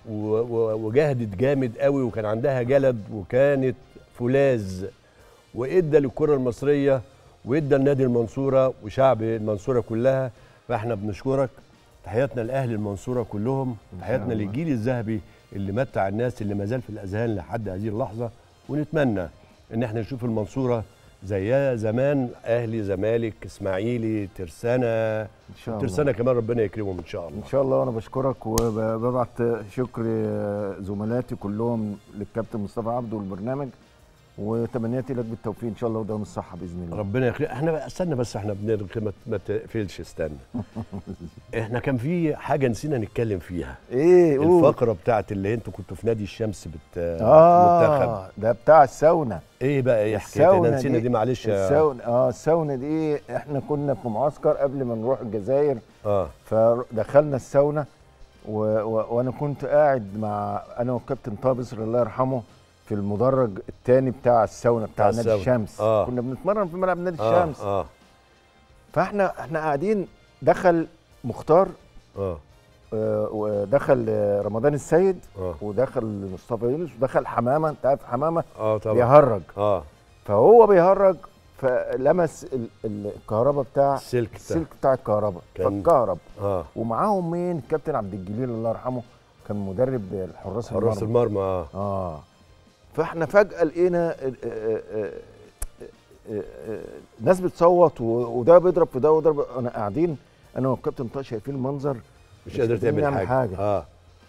و- و- وجهدت جامد قوي وكان عندها جلد وكانت فولاذ وادى للكره المصريه وادى لنادي المنصوره وشعب المنصوره كلها فاحنا بنشكرك تحياتنا لاهل المنصوره كلهم تحياتنا الله. للجيل الذهبي اللي متع الناس اللي ما زال في الاذهان لحد هذه اللحظه ونتمنى ان احنا نشوف المنصوره زيها زمان اهلي زمالك اسماعيلي ترسانه ان شاء الله ترسانه كمان ربنا يكرمهم ان شاء الله ان شاء الله وانا بشكرك وببعت شكر زملاتي كلهم للكابتن مصطفى عبده والبرنامج وتمنياتي لك بالتوفيق ان شاء الله ودوام الصحه باذن الله ربنا يخليك احنا بقى استنى بس احنا بنرغي ما- ما تقفلش استنى احنا كان في حاجه نسينا نتكلم فيها ايه قول. الفقره بتاعت اللي انتوا كنتوا في نادي الشمس بت منتخب اه ده بتاع الساونا ايه بقى ايه حكايه الساونا احنا نسينا دي معلش يا- الساونا اه الساونا دي احنا كنا في معسكر قبل ما نروح الجزائر اه فدخلنا الساونا و... و... وانا كنت قاعد مع انا والكابتن طابس الله يرحمه في المدرج الثاني بتاع الساونا بتاع بتاع نادي الساونا. الشمس آه. كنا بنتمرن في ملعب نادي اه الشمس اه فاحنا احنا قاعدين دخل مختار اه آه، ودخل آه، رمضان السيد اه ودخل مصطفى يونس ودخل حمامه انت عارف حمامه اه طبعا بيهرج اه فهو بيهرج فلمس ال- ال- الكهرباء بتاع السلك بتاع السلك بتاع الكهرباء كان- فاتكهرب اه ومعاهم مين الكابتن عبد الجليل الله يرحمه كان مدرب الحراس حراس المرمى المرمى اه اه فاحنا فجاه لقينا آه، آه، آه، آه، آه، آه، ناس بتصوت و- وده بيضرب في ده وده انا قاعدين انا والكابتن طه شايفين المنظر مش قادر قادرين تعمل نعمل حاجه, حاجة. اه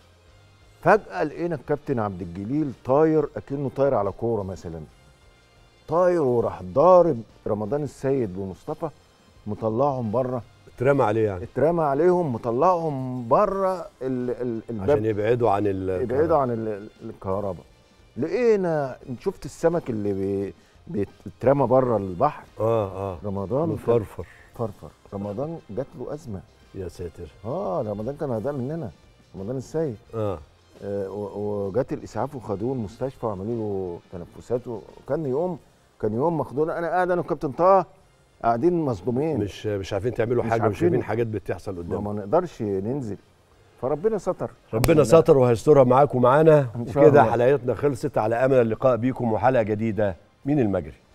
فجاه لقينا الكابتن عبد الجليل طاير اكنه طاير على كوره مثلا طاير وراح ضارب رمضان السيد ومصطفى مطلعهم بره اترمى عليه يعني اترمى عليهم مطلعهم بره ال- ال- الباب عشان يبعدوا عن ال يبعدوا عن ال- ال- الكهرباء لقينا شفت السمك اللي بي بيترمى بره البحر اه اه رمضان كان مفرفر فرفر رمضان جات له ازمه يا ساتر اه رمضان كان هيضيع مننا رمضان السيد اه آه و- وجات الاسعاف وخدوه المستشفى وعملوا له تنفسات وكان يوم كان يوم مخدوع انا قاعد انا وكابتن طه قاعدين مصدومين مش مش عارفين تعملوا مش حاجه مش عارفين. شايفين حاجات بتحصل ما, قدامكم ما نقدرش ننزل فربنا ستر ربنا ستر وهيسترها معاكم ومعانا إن شاء وكده الله. حلقتنا خلصت على امل اللقاء بيكم وحلقه جديده من المجري